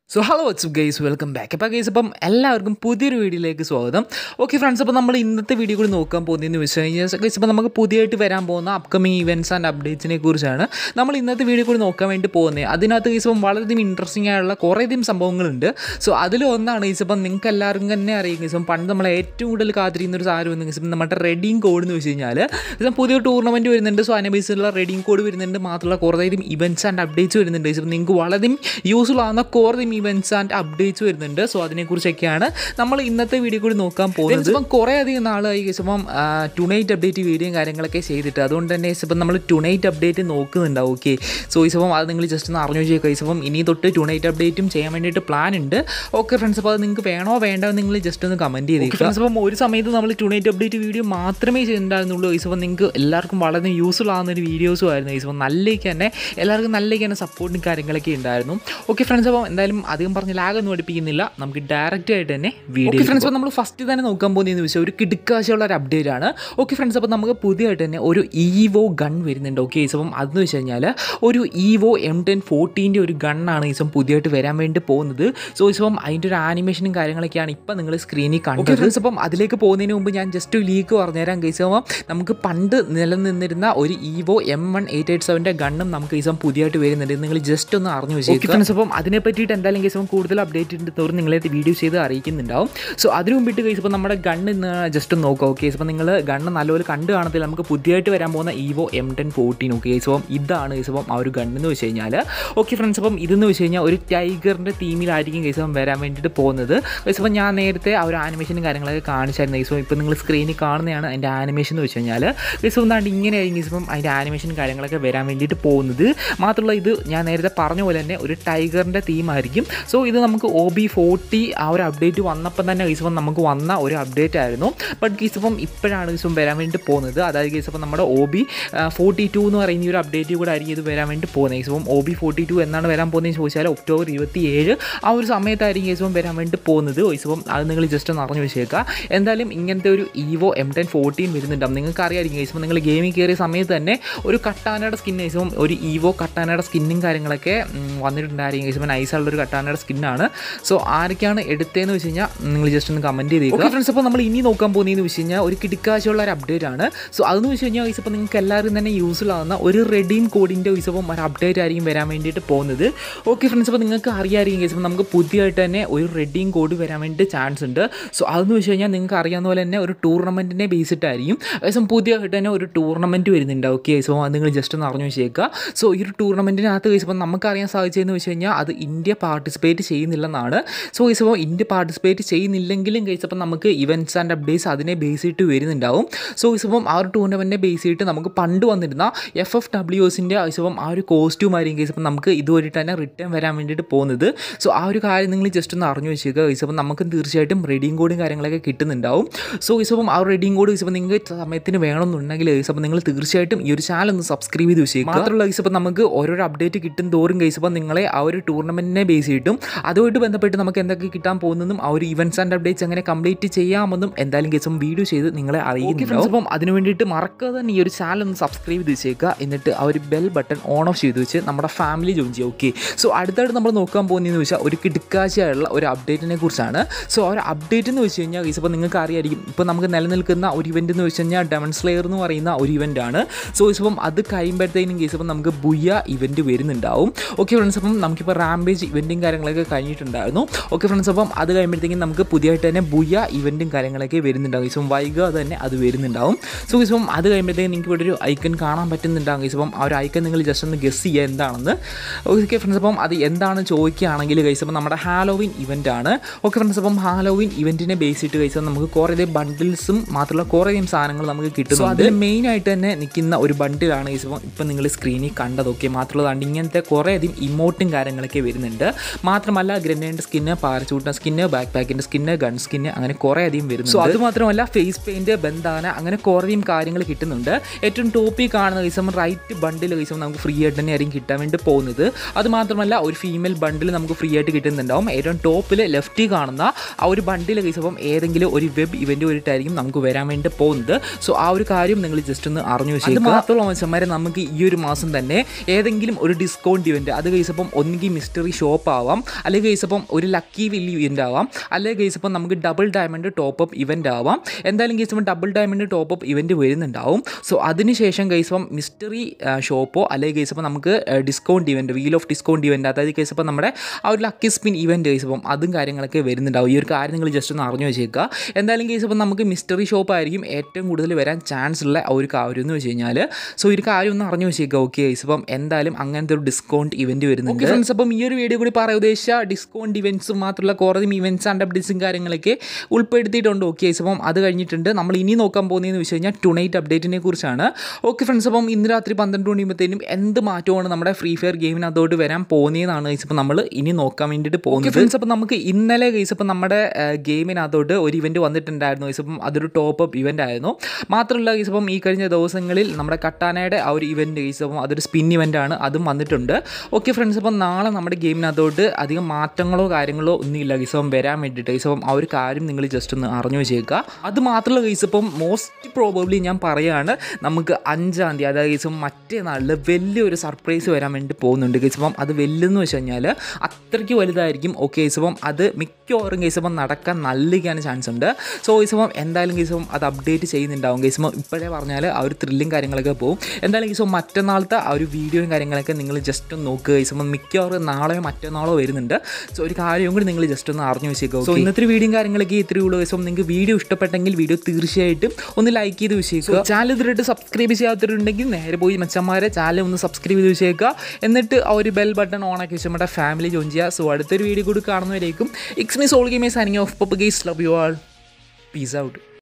so hello what's up guys welcome back അപ്പോൾ guys അപ്പം എല്ലാവർക്കും പുതിയൊരു വീഡിയോയിലേക്ക് സ്വാഗതം ഓക്കെ ഫ്രണ്ട്സ് അപ്പോൾ നമ്മൾ ഇന്നത്തെ വീഡിയോ കൂടി നോക്കാൻ പോകുന്നതെന്ന് വെച്ച് കഴിഞ്ഞാൽ ഗൈസ് ഇപ്പോൾ നമുക്ക് പുതിയതായിട്ട് വരാൻ പോകുന്ന അപ്കമിങ് ഇവൻറ്റ്സ് ആൻഡ് അപ്ഡേറ്റ്സിനെ കുറിച്ചാണ് നമ്മൾ ഇന്നത്തെ വീഡിയോ കൂടി നോക്കാൻ വേണ്ടി പോകുന്നത് അതിനകത്ത് ഗൈസ് ഇപ്പം വളരെയധികം ഇൻട്രസ്റ്റിംഗ് ആയുള്ള കുറേയധികം സംഭവങ്ങളുണ്ട് സോ അതിൽ ഒന്നാണ് ഗൈസ് ഇപ്പം നിങ്ങൾക്ക് എല്ലാവർക്കും തന്നെ അറിയാം ഗൈസ് ഇപ്പം പണ്ട് നമ്മൾ ഏറ്റവും കൂടുതൽ കാത്തിരിക്കുന്ന ഒരു സാധനം എന്ന് ഗൈസ് ഇപ്പം നമ്മുടെ റെഡിങ് കോഡ് എന്ന് വെച്ച് കഴിഞ്ഞാൽ ഇപ്പം പുതിയ ടൂർണമെൻറ്റ് വരുന്നുണ്ട് സോ അതിനെ ബേസിലുള്ള റെഡിങ് കോഡ് വരുന്നുണ്ട് മാത്രമല്ല കുറേയധികം ഇവൻറ്റ്സ് ആൻഡ് അപ്ഡേറ്റ്സ് വരുന്നുണ്ട് ഗൈസ് ഇപ്പം നിങ്ങൾക്ക് വളരെയധികം യൂസ്ഫുൾ ആവുന്ന കുറേയധികം ഇവൻറ്റ്സ് ആൻഡ് അപ്ഡേറ്റ്സ് വരുന്നുണ്ട് സോ അതിനെക്കുറിച്ചൊക്കെയാണ് നമ്മൾ ഇന്നത്തെ വീഡിയോ കൂടി നോക്കാൻ പോകുന്നത് ഇപ്പം കുറേ അധികം നാളായി ഗൈസ് ഇപ്പം ടുണൈറ്റ് അപ്ഡേറ്റ് വീഡിയോയും കാര്യങ്ങളൊക്കെ ചെയ്തിട്ട് അതുകൊണ്ട് തന്നെ ഗൈസ് ഇപ്പം നമ്മൾ ടുണൈറ്റ് അപ്ഡേറ്റ് നോക്കുന്നുണ്ടാവും ഓക്കെ സോ ഗൈസ് അപ്പം അത് നിങ്ങൾ ജസ്റ്റ് ഒന്ന് അറിഞ്ഞു വെച്ചേക്കുക ഗൈസ് അപ്പം ഇനി തൊട്ട് ടുണൈറ്റ് അപ്ഡേറ്റും ചെയ്യാൻ വേണ്ടിയിട്ട് പ്ലാൻ ഉണ്ട് ഓക്കെ ഫ്രണ്ട്സ് അപ്പോൾ അത് നിങ്ങൾക്ക് വേണോ വേണ്ടോ എന്ന് നിങ്ങൾ ജസ്റ്റ് ഒന്ന് കമൻറ്റ് ചെയ്തേക്കുക ഫ്രണ്ട്സ് അപ്പം ഒരു സമയത്ത് നമ്മൾ ടുണൈറ്റ് അപ്ഡേറ്റ് വീഡിയോ മാത്രമേ ചെയ്തിട്ടുണ്ടായിരുന്നുള്ളൂ ഗൈസ് അപ്പം നിങ്ങൾക്ക് എല്ലാവർക്കും വളരെ യൂസ്ഫുൾ ആകുന്ന ഒരു വീഡിയോസും ആയിരുന്നു ഗൈസ് അപ്പം നല്ലേക്ക് തന്നെ എല്ലാവർക്കും നല്ലേക്ക് തന്നെ സപ്പോർട്ടും കാര്യങ്ങളൊക്കെ ഉണ്ടായിരുന്നു ഓക്കെ ഫ്രണ്ട്സ് അപ്പം എന്തായാലും അധികം പറഞ്ഞ് ലാഗ് ഒന്നും പഠിപ്പിക്കുന്നില്ല നമുക്ക് ഡയറക്റ്റ് ആയിട്ട് തന്നെ വീഡിയോ ഫ്രണ്ട്സ് അപ്പോൾ നമ്മൾ ഫസ്റ്റ് തന്നെ നോക്കാൻ പോകുന്നതെന്ന് വെച്ചാൽ ഒരു കിടുക്കാശയുള്ള ഒരു അപ്ഡേറ്റ് ആണ് ഓക്കെ ഫ്രണ്ട്സ് അപ്പോൾ നമുക്ക് പുതിയതായിട്ട് തന്നെ ഒരു ഈവോ ഗൺ വരുന്നുണ്ട് ഓക്കെ അപ്പം അതെന്ന് വെച്ച് കഴിഞ്ഞാൽ ഒരു ഈവോ എം ടെൻ ഫോർട്ടീൻ്റെ ഒരു ഗണ്ണാണ് ഇസം പുതിയതായിട്ട് വരാൻ വേണ്ടി പോകുന്നത് സോ ഇപ്പം അതിൻ്റെ ഒരു ആനിമേഷനും കാര്യങ്ങളൊക്കെയാണ് ഇപ്പം നിങ്ങൾ സ്ക്രീനിൽ കണ്ടത് ഫ്രണ്ട്സ് അപ്പം അതിലേക്ക് പോകുന്നതിന് മുമ്പ് ഞാൻ ജസ്റ്റ് ഒരു ലീക്ക് പറഞ്ഞുതരാം കേസ് അപ്പം നമുക്ക് പണ്ട് നിലനിന്നിരുന്ന ഒരു evo M one eight eight സെവൻ്റെ ഗണ്ണും നമുക്ക് ഇസം പുതിയതായിട്ട് വരുന്നുണ്ട് നിങ്ങൾ ജസ്റ്റ് ഒന്ന് അറിഞ്ഞു വെച്ചേക്കും ഫ്രണ്ട്സ് അപ്പം അതിനെ പറ്റിയിട്ട് എന്തായാലും കേസ് കൂടുതൽ അപ്ഡേറ്റ് ഉണ്ട് തോറും നിങ്ങളെ വീഡിയോ ചെയ്ത് അറിയിക്കുന്നുണ്ടാവും സോ അതിന് മുമ്പിട്ട് കേസ് ഇപ്പോൾ നമ്മുടെ ഗണ്ണ് ജസ്റ്റ് ഒന്ന് നോക്കാം ഓക്കെ അപ്പോൾ നിങ്ങൾ ഗണ്ണ് നല്ലപോലെ കണ്ടു കാണത്തില്ല നമുക്ക് പുതിയതായിട്ട് വരാൻ പോകുന്ന evo M ten fourteen okay case അപ്പം ഇതാണ് കേസ് അപ്പം ആ ഒരു ഗണ്ണെന്ന് വെച്ച് കഴിഞ്ഞാൽ ഓക്കെ ഫ്രണ്ട്സ് അപ്പം ഇതെന്ന് വെച്ച് കഴിഞ്ഞാൽ ഒരു ടൈഗറിൻ്റെ തീമിലായിരിക്കും കേസ് അപ്പം വരാൻ വേണ്ടിയിട്ട് പോകുന്നത് കേസ് അപ്പം ഞാൻ നേരത്തെ ആ ഒരു ആനിമേഷനും കാര്യങ്ങളൊക്കെ കാണിച്ചായിരുന്നു കേസ് ഇപ്പോൾ നിങ്ങൾ സ്ക്രീനിൽ കാണുന്നതാണ് അതിൻ്റെ ആനിമേഷൻ എന്ന് വെച്ച് കഴിഞ്ഞാൽ കേസ് ഒന്നാണ്ട് ഇങ്ങനെയായിരിക്കും കേസ് അപ്പം അതിൻ്റെ ആനിമേഷനും കാര്യങ്ങളൊക്കെ വരാൻ വേണ്ടിയിട്ട് പോകുന്നത് മാത്രമല്ല ഇത് ഞാൻ നേരത്തെ പറഞ്ഞ പോലെ തന്നെ ഒരു ടൈഗറിൻ്റെ തീമായിരിക്കും സോ ഇത് നമുക്ക് ഒ ബി ഫോർട്ടി ആ ഒരു അപ്ഡേറ്റ് വന്നപ്പം തന്നെ ഗീസപ്പം നമുക്ക് വന്ന ഒരു അപ്ഡേറ്റ് ആയിരുന്നു ബട്ട് ഗീസപ്പം ഇപ്പോഴാണ് ഗീസം വരാൻ വേണ്ടി പോകുന്നത് അതായത് ഗീസപ്പം നമ്മുടെ ഒ ബി ഫോർട്ടി ടു എന്ന് പറയുന്ന ഒരു അപ്ഡേറ്റ് കൂടെ ആയിരിക്കും ഇത് വരാൻ വേണ്ടി പോകുന്നത് ഗീസപ്പം ഒ ബി ഫോർട്ടി ടു എന്നാണ് വരാൻ പോകുന്നതെന്ന് ചോദിച്ചാൽ ഒക്ടോബർ ഇരുപത്തി ഏഴ് ആ ഒരു സമയത്തായിരിക്കും ഗീസപ്പം വരാൻ വേണ്ടി പോകുന്നത് ഗീസപ്പം അത് നിങ്ങൾ ജസ്റ്റ് ഒന്ന് അറിഞ്ഞു വെച്ചേക്കുക എന്തായാലും ഇങ്ങനത്തെ ഒരു ഈവോ എം ടെൻ ഫോർട്ടീൻ വരുന്നുണ്ടാവും നിങ്ങൾക്ക് അറിയാമായിരിക്കും ഗീസപ്പം നിങ്ങൾ ഗെയിമിൽ കയറിയ സമയത്ത് തന്നെ ഒരു കട്ടാനയുടെ സ്കിൻ ഗീസപ്പം ഒരു ഈവോ കട്ടാനയുടെ സ്കിന്നും കാര്യങ്ങളൊക്കെ വന്നിട്ടുണ്ടായിരിക്കും ഗീസപ്പം നൈസായുള്ള ഒരു കട്ടാനയുടെ സ്കിന്നാണ് സോ ആരൊക്കെയാണ് എടുത്തതെന്ന് വെച്ച് കഴിഞ്ഞാൽ നിങ്ങൾ ജസ്റ്റ് ഒന്ന് കമൻറ്റ് ചെയ്തേക്കുക ഫ്രണ്ട്സ് അപ്പോൾ നമ്മൾ ഇനി നോക്കാൻ പോകുന്നതെന്ന് വെച്ച് കഴിഞ്ഞാൽ ഒരു കിടക്കാശുള്ള ഒരു അപ്ഡേറ്റ് ആണ് സോ അതെന്ന് വെച്ച് കഴിഞ്ഞാൽ ഇപ്പോൾ നിങ്ങൾക്ക് എല്ലാവരും തന്നെ യൂസ്ഫുൾ ആകുന്ന ഒരു റെഡീം കോഡിൻ്റെ ഇപ്പം ഒരു അപ്ഡേറ്റ് ആയിരിക്കും വരാൻ വേണ്ടിയിട്ട് പോകുന്നത് ഓക്കെ ഫ്രണ്ട്സ് അപ്പോൾ നിങ്ങൾക്ക് അറിയാമായിരിക്കും കേസ് നമുക്ക് പുതിയതായിട്ട് തന്നെ ഒരു റെഡീം കോഡ് വരാൻ വേണ്ടി ചാൻസ് ഉണ്ട് സോ അതെന്ന് വെച്ച് കഴിഞ്ഞാൽ നിങ്ങൾക്ക് അറിയാവുന്ന പോലെ തന്നെ ഒരു ടൂർണമെൻറ്റിനെ ബേസിട്ടായിരിക്കും ഏകദേശം പുതിയതായിട്ട് തന്നെ ഒരു ടൂർണമെൻറ്റ് വരുന്നുണ്ട് ഓക്കെ സോ അത് നിങ്ങൾ ജസ്റ്റ് ഒന്ന് അറിഞ്ഞു വെച്ചേക്കുക സോ ഈ ഒരു ടൂർണമെൻറ്റിനകത്ത് കേസ് ഇപ്പം നമുക്കറിയാൻ സാധിച്ചതെന്ന് വെച്ച് കഴിഞ്ഞാൽ അത് ഇന്ത്യ പാർട്ടിസിപ്പേറ്റ് ചെയ്യുന്നില്ലെന്നാണ് സോ ഗൈസ് അപ്പോൾ ഇന്ത്യ പാർട്ടിസിപ്പേറ്റ് ചെയ്യുന്നില്ലെങ്കിലും ഗൈസ് അപ്പം നമുക്ക് ഇവൻറ്റ്സ് ആൻഡ് അപ്ഡേറ്റ്സ് അതിനെ ബേസ് ചെയ്തിട്ട് വരുന്നുണ്ടാവും സോ ഗൈസ് അപ്പം ആ ഒരു ടൂർണമെൻറ്റിനെ ബേസ് ചെയ്തിട്ട് നമുക്ക് പണ്ട് വന്നിരുന്ന എഫ് എഫ് ഡബ്ല്യു എസിൻ്റെ ഗൈസ് അപ്പം ആ ഒരു കോസ്റ്റ്യൂം ആയിരിക്കും ഗൈസ് അപ്പം നമുക്ക് ഇതുവരെയിട്ട് തന്നെ റിട്ടേൺ വരാൻ വേണ്ടിയിട്ട് പോകുന്നത് സോ ആ ഒരു കാര്യം നിങ്ങൾ ജസ്റ്റ് ഒന്ന് അറിഞ്ഞു വെച്ചേക്കുക ഗൈസ് അപ്പം നമുക്ക് തീർച്ചയായിട്ടും റെഡിയും കോഡും കാര്യങ്ങളൊക്കെ കിട്ടുന്നുണ്ടാവും സോ ഗൈസ് അപ്പം ആ ഒരു റെഡിയും കോഡ് ഗൈസ് അപ്പം നിങ്ങൾക്ക് സമയത്തിന് വേണമെന്നുണ്ടെങ്കിൽ ഗൈസ് അപ്പം നിങ്ങൾ തീർച്ചയായിട്ടും ഈ ഒരു ചാനൽ ഒന്ന് സബ്സ്ക്രൈബ് ചെയ്ത് വെച്ചേക്കുക മാത്രമല്ല ഗൈസ് അപ്പം നമുക്ക് ഓരോരോ അപ്ഡേറ്റ് കിട്ടും തോറും ഗൈസ് അപ്പം നിങ്ങളെ ആ ഒരു ടൂർണമെൻറ്റിനെ ബേസ് ചെയ്തിട്ടും അതുമായിട്ട് ബന്ധപ്പെട്ട് നമുക്ക് എന്തൊക്കെ കിട്ടാൻ പോകുന്നതും ആ ഒരു ഇവൻറ്റ്സ് ആൻഡ് അപ്ഡേറ്റ്സ് എങ്ങനെ കംപ്ലീറ്റ് ചെയ്യാമെന്നും എന്തായാലും കേസും വീഡിയോ ചെയ്ത് നിങ്ങളെ അറിയിക്കുന്നുണ്ടാവും അപ്പം അതിന് വേണ്ടിയിട്ട് മറക്കാതെ തന്നെ ഈ ഒരു ചാനൽ ഒന്ന് സബ്സ്ക്രൈബ് ചെയ്ത് വെച്ചേക്കുക എന്നിട്ട് ആ ഒരു ബെൽ ബട്ടൺ ഓൺ ഓഫ് ചെയ്ത് വെച്ച് നമ്മുടെ ഫാമിലി ജോയിൻ ചെയ്യുക ഓക്കെ സോ അടുത്തായിട്ട് നമ്മൾ നോക്കാൻ പോകുന്നതെന്ന് വെച്ചാൽ ഒരു കിടക്കാഴ്ചയുള്ള ഒരു അപ്ഡേറ്റിനെ കുറിച്ചാണ് സോ ആ ഒരു അപ്ഡേറ്റ് എന്ന് വെച്ച് കഴിഞ്ഞാൽ ഗൈസ് ഇപ്പോൾ നിങ്ങൾക്ക് അറിയായിരിക്കും ഇപ്പോൾ നമുക്ക് നിലനിൽക്കുന്ന ഒരു ഇവൻ്റ് എന്ന് വെച്ച് കഴിഞ്ഞാൽ ഡെമൺ സ്ലെയർ എന്ന് പറയുന്ന ഒരു ഇവൻ്റ് ആണ് സോ ഇപ്പം അത് കഴിയുമ്പോഴത്തേനും കേസ് ഇപ്പം നമുക്ക് ബുയ ഇവൻറ്റ് വരുന്നുണ്ടാവും ഓക്കെ ഫ്രണ്ട്സ് അപ്പം നമുക്കിപ്പോൾ റാംബേജ് ഇവൻറ്റും കാര്യങ്ങളൊക്കെ കഴിഞ്ഞിട്ടുണ്ടായിരുന്നു ഓക്കെ ഫ്രണ്ട്സ് അപ്പം അത് കഴിയുമ്പോഴത്തേക്കും നമുക്ക് പുതിയതായിട്ട് തന്നെ ബുയ ഇവൻറ്റും കാര്യങ്ങളൊക്കെ വരുന്നുണ്ടാവും ഇപ്പം വൈകാതെ തന്നെ അത് വരുന്നുണ്ടാവും സോ ഇപ്പം അത് കഴിയുമ്പോഴത്തേക്കും നിങ്ങൾക്ക് ഇവിടെ ഒരു ഐക്കൺ കാണാൻ പറ്റുന്നുണ്ടാകും ഇപ്പം ആ ഒരു ഐക്കൺ നിങ്ങൾ ജസ്റ്റ് ഒന്ന് ഗസ് ചെയ്യുക എന്താണെന്ന് ഓക്കെ ഫ്രണ്ട്സ് അപ്പം അത് എന്താണെന്ന് ചോദിക്കുകയാണെങ്കിൽ കൈസ് അപ്പം നമ്മുടെ ഹാലോവിൻ ഇവൻ്റ് ആണ് ഓക്കെ ഫ്രണ്ട്സ് അപ്പം ഹാലോവിൻ ഇവൻറ്റിനെ ബേസ് ചെയ്തിട്ട് കൈസ് നമുക്ക് കുറേ ബണ്ടിൽസും മാത്രമല്ല കുറേയധികം സാധനങ്ങൾ നമുക്ക് കിട്ടും അതിൽ മെയിൻ ആയിട്ട് തന്നെ നിൽക്കുന്ന ഒരു ബണ്ടിലാണ് കൈസ് അപ്പം ഇപ്പം നിങ്ങൾ സ്ക്രീനിൽ കണ്ടത് ഓക്കെ മാത്രമല്ല ഇങ്ങനത്തെ കുറേയധികം ഇമോട്ടും കാര്യങ്ങളൊക്കെ വരുന്നുണ്ട് മാത്രമല്ല ഗ്രനേഡിൻ്റെ സ്കിന്ന് പാരച്ചൂട്ടിൻ്റെ സ്കിന്ന് ബാക്ക് പാക്കിൻ്റെ സ്കിന്ന് ഗൺ സ്കിന്ന് അങ്ങനെ കുറേ അധികം വരുന്നു സോ അത് മാത്രമല്ല ഫേസ് പെയിൻറ്റ് ബന്ധാന അങ്ങനെ കുറേയും കാര്യങ്ങൾ കിട്ടുന്നുണ്ട് ഏറ്റവും ടോപ്പിൽ കാണുന്ന ദിവസം റൈറ്റ് ബണ്ടിൽ ദിവസം നമുക്ക് ഫ്രീ ആയിട്ട് തന്നെ ആയിരിക്കും കിട്ടാൻ വേണ്ടി പോകുന്നത് അത് മാത്രമല്ല ഒരു ഫീമെയിൽ ബണ്ടിൽ നമുക്ക് ഫ്രീ ആയിട്ട് കിട്ടുന്നുണ്ടാവും ഏറ്റവും ടോപ്പിൽ ലെഫ്റ്റിൽ കാണുന്ന ആ ഒരു ബണ്ടിൽ ദിവസം ഏതെങ്കിലും ഒരു വെബ് ഇവൻ്റ് വരിട്ടായിരിക്കും നമുക്ക് വരാൻ വേണ്ടി പോകുന്നത് സോ ആ ഒരു കാര്യം നിങ്ങൾ ജസ്റ്റ് ഒന്ന് അറിഞ്ഞു വെച്ചാൽ മാത്രമല്ല മനുഷ്യന്മാരെ നമുക്ക് ഈ ഒരു മാസം തന്നെ ഏതെങ്കിലും ഒരു ഡിസ്കൗണ്ട് ഇവൻറ്റ് അത് കഴിച്ചപ്പം ഒന്നുകിൽ മിസ്റ്ററി ഷോപ്പ് ആവാം അല്ലെങ്കിൽ ഗൈസ് അപ്പം ഒരു ലക്കി വില്ലി ഇവൻ്റ് ആവാം അല്ലെങ്കിൽ ഗൈസ് അപ്പം നമുക്ക് double diamond top up event ആവാം എന്തായാലും ഗൈസ് അപ്പം double diamond top up event വരുന്നുണ്ടാവും സോ അതിനുശേഷം ഗൈസ് അപ്പം മിസ്റ്ററി ഷോപ്പോ അല്ലെങ്കിൽ ഗൈസ് അപ്പം നമുക്ക് discount event wheel of discount event അതായത് ഗൈസ് അപ്പം നമ്മുടെ ആ ഒരു ലക്കി സ്പിൻ ഇവൻ്റ് ഗൈസ് അപ്പം അതും കാര്യങ്ങളൊക്കെ വരുന്നുണ്ടാവും ഈ ഒരു കാര്യം നിങ്ങൾ ജസ്റ്റ് ഒന്ന് അറിഞ്ഞു വെച്ചേക്കുക എന്തായാലും കേസ് ഇപ്പം നമുക്ക് മിസ്റ്ററി ഷോപ്പ് ആയിരിക്കും ഏറ്റവും കൂടുതൽ വരാൻ ചാൻസ് ഉള്ള ആ ഒരു കാര്യം എന്ന് വെച്ച് കഴിഞ്ഞാൽ സോ ഈ ഒരു കാര്യം ഒന്ന് അറിഞ്ഞു വെച്ചേക്കുക ഓക്കെ കേസ് ഇപ്പം എന്തായാലും അങ്ങനത്തെ ഒരു ഡിസ്കൗണ്ട് ഇവൻറ്റ് വരുന്നുണ്ട് ഫ്രണ്ട്സ് അപ്പം ഈ ഒരു വീഡിയോ കൂടി പറയാൻ ഉദ്ദേശിച്ച ഡിസ്കൗണ്ട് ഇവൻറ്റ്സും മാത്രമല്ല കുറേ ഇവൻറ്റ്സ് ആൻഡ് അപ്ഡേറ്റ്സും കാര്യങ്ങളൊക്കെ ഉൾപ്പെടുത്തിയിട്ടുണ്ട് ഓക്കെ കേസ് അപ്പം അത് കഴിഞ്ഞിട്ടുണ്ട് നമ്മൾ ഇനി നോക്കാൻ പോകുന്നതെന്ന് വെച്ച് കഴിഞ്ഞാൽ ടുണൈറ്റ് അപ്ഡേറ്റിനെ കുറിച്ചാണ് ഓക്കെ ഫ്രണ്ട്സ് അപ്പം ഇന്ന് രാത്രി പന്ത്രണ്ട് മണിയുമ്പോഴത്തേനും എന്ത് മാറ്റമാണ് നമ്മുടെ ഫ്രീ ഫയർ ഗെയിമിനകത്തോട്ട് വരാൻ പോകുന്നതെന്നാണ് ഗൈസ് ഇപ്പം നമ്മൾ ഇനി നോക്കാൻ വേണ്ടിയിട്ട് പോകുന്നത് ഫ്രണ്ട്സ് അപ്പം നമുക്ക് ഇന്നലെ ഗൈസ് ഇപ്പം നമ്മുടെ ഗെയിമിനകത്തോട്ട് ഒരു ഇവൻറ്റ് വന്നിട്ടുണ്ടായിരുന്നു ഗൈസ് അപ്പം അതൊരു ടോപ്പ് അപ്പ് ഇവൻ്റ് ആയിരുന്നു മാത്രമല്ല ഗൈസ് അപ്പം ഈ കഴിഞ്ഞ ദിവസങ്ങളിൽ നമ്മുടെ കട്ടാനയുടെ ആ ഒരു ഇവൻറ്റ് ഗൈസ് അപ്പം അതൊരു സ്പിൻ ഇവൻ്റ് ആണ് അതും വന്നിട്ടുണ്ട് ഓക്കെ ഫ്രണ്ട്സ് അപ്പം നാളെ നമ്മുടെ ഗെയിമിനകത്തോട്ട് അധികം മാറ്റങ്ങളോ കാര്യങ്ങളോ ഒന്നുമില്ല ഗൈസ് അപ്പം വരാൻ വേണ്ടിയിട്ട് ഗൈസ് അപ്പം ആ ഒരു കാര്യം നിങ്ങൾ ജസ്റ്റ് ഒന്ന് അറിഞ്ഞു വെച്ചേക്കുക അത് മാത്രമല്ല ഗൈസ് ഇപ്പം മോസ്റ്റ് പ്രോബബ്ലി ഞാൻ പറയുകയാണ് നമുക്ക് അഞ്ചാം തീയതി അതായത് ഗൈസ് മറ്റേ നാളിൽ വലിയൊരു സർപ്രൈസ് വരാൻ വേണ്ടി പോകുന്നുണ്ട് ഗൈസ് അപ്പം അത് വലുതെന്ന് വെച്ച് കഴിഞ്ഞാൽ അത്രയ്ക്ക് വലുതായിരിക്കും ഓക്കെ ഗൈസ് അപ്പം അത് മിക്കവാറും ഗൈസ് അപ്പം നടക്കാൻ നല്ലിക്കാനും ചാൻസ് ഉണ്ട് സോ ഗൈസ് അപ്പം എന്തായാലും ഗൈസ് അപ്പം അത് അപ്ഡേറ്റ് ചെയ്യുന്നുണ്ടാവും ഗൈസ് അപ്പം ഇപ്പോഴേ പറഞ്ഞാൽ ആ ഒരു ത്രില്ലും കാര്യങ്ങളൊക്കെ പോകും എന്തായാലും ഗൈസ് അപ്പം മറ്റന്നാളത്തെ ആ ഒരു വീഡിയോയും കാര്യങ്ങളൊക്കെ നിങ്ങൾ ജസ്റ്റ് ഒന്ന് നോക്കുക ഗൈസ് അപ്പം മിക്കവാറും നാളെയോ മറ്റന്നാളോ വരുന്നുണ്ട് സോ ഒരു കാര്യം കൂടി നിങ്ങൾ ജസ്റ്റ് ഒന്ന് അറിഞ്ഞു വെച്ചേക്കുക സോ ഇന്നത്തെ വീഡിയോയും കാര്യങ്ങളൊക്കെ ഇത്രയേ ഉള്ളൂ ഗൈസ് അപ്പം നിങ്ങൾക്ക് വീഡിയോ ഇഷ്ടപ്പെട്ടെങ്കിൽ വീഡിയോ തീർച്ചയായിട്ടും ഒന്ന് ലൈക്ക് ചെയ്ത് വെച്ചേക്കുക ചാനൽ ഇതിലായിട്ട് സബ്സ്ക്രൈബ് ചെയ്യാത്തവരുണ്ടെങ്കിൽ നേരെ പോയി മച്ചന്മാരെ ചാനൽ ഒന്ന് സബ്സ്ക്രൈബ് ചെയ്ത് വെച്ചേക്കുക എന്നിട്ട് ആ ഒരു ബെൽ ബട്ടൺ ഓൺ ആക്കി വെച്ച് നമ്മുടെ ഫാമിലി ജോയിൻ ചെയ്യുക സോ അടുത്തൊരു വീഡിയോ കൂടി കാണുന്നവരേക്കും it's me soul gamer signing off pup guys love you all peace out